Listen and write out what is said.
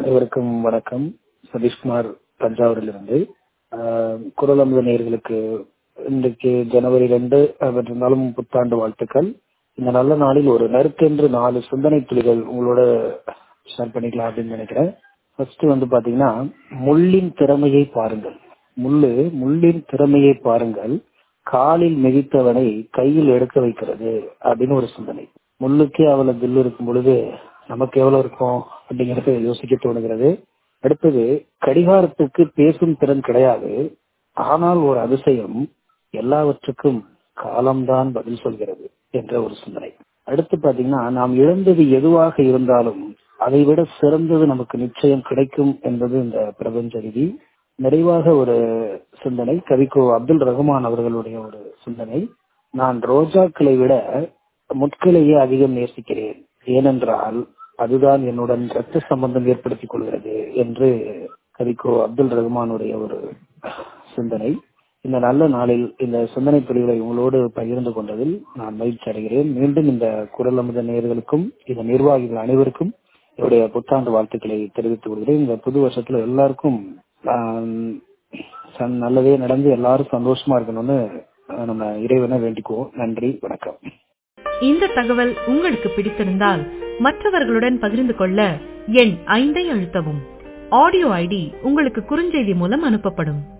அனைவருக்கும் வணக்கம் சதீஷ்குமார் தஞ்சாவூரிலிருந்து ஆஹ் குரல் அமுத நேயர்களுக்கு இன்றைக்கு ஜனவரி ரெண்டு இருந்தாலும் புத்தாண்டு வாழ்த்துக்கள் இந்த நல்ல நாளில் ஒரு நறுக்கென்று நாலு சிந்தனை துளிகள் உங்களோட ஷேர் பண்ணிக்கலாம் அப்படின்னு நினைக்கிறேன் ஃபர்ஸ்ட் வந்து பாத்தீங்கன்னா முள்ளின் திறமையை பாருங்கள் முள்ளு முள்ளின் திறமையை பாருங்கள் காலில் மிதித்தவனை கையில் எடுக்க வைக்கிறது அப்படின்னு ஒரு சிந்தனை முள்ளுக்கே அவ்வளவு தில் இருக்கும் பொழுது நமக்கு எவ்வளவு இருக்கும் அப்படிங்கறத யோசிக்க தோணுகிறது அடுத்தது கடிகாரத்துக்கு பேசும் திறன் கிடையாது ஆனால் ஒரு அதிசயம் எல்லாவற்றுக்கும் காலம்தான் பதில் சொல்கிறது என்ற ஒரு சிந்தனை அடுத்து பாத்தீங்கன்னா நாம் இழந்தது எதுவாக இருந்தாலும் அதை விட சிறந்தது நமக்கு நிச்சயம் கிடைக்கும் என்பது இந்த பிரபஞ்ச விதி நிறைவாக ஒரு சிந்தனை கவிக்கோ அப்துல் ரஹ்மான் அவர்களுடைய ஒரு சிந்தனை நான் ரோஜாக்களை விட முட்களையே அதிகம் நேசிக்கிறேன் ஏனென்றால் அதுதான் என்னுடன் ரத்த சம்பந்தம் ஏற்படுத்திக் கொள்கிறது என்று கவிக்கோ அப்துல் ரஹ்மானுடைய ஒரு சிந்தனை இந்த நல்ல நாளில் இந்த சிந்தனை பிரிவுகளை உங்களோடு பகிர்ந்து கொண்டதில் நான் மகிழ்ச்சி அடைகிறேன் மீண்டும் இந்த குரல் அமுத நேயர்களுக்கும் இந்த நிர்வாகிகள் அனைவருக்கும் என்னுடைய புத்தாண்டு வாழ்த்துக்களை தெரிவித்துக் கொள்கிறேன் இந்த புது வருஷத்துல எல்லாருக்கும் நல்லதே நடந்து எல்லாரும் சந்தோஷமா இருக்கணும்னு நம்ம இறைவனை வேண்டிக்குவோம் நன்றி வணக்கம் இந்த தகவல் உங்களுக்கு பிடித்திருந்தால் மற்றவர்களுடன் பகிர்ந்து கொள்ள எண் ஐந்தை அழுத்தவும் ஆடியோ ஐடி உங்களுக்கு குறுஞ்செய்தி மூலம் அனுப்பப்படும்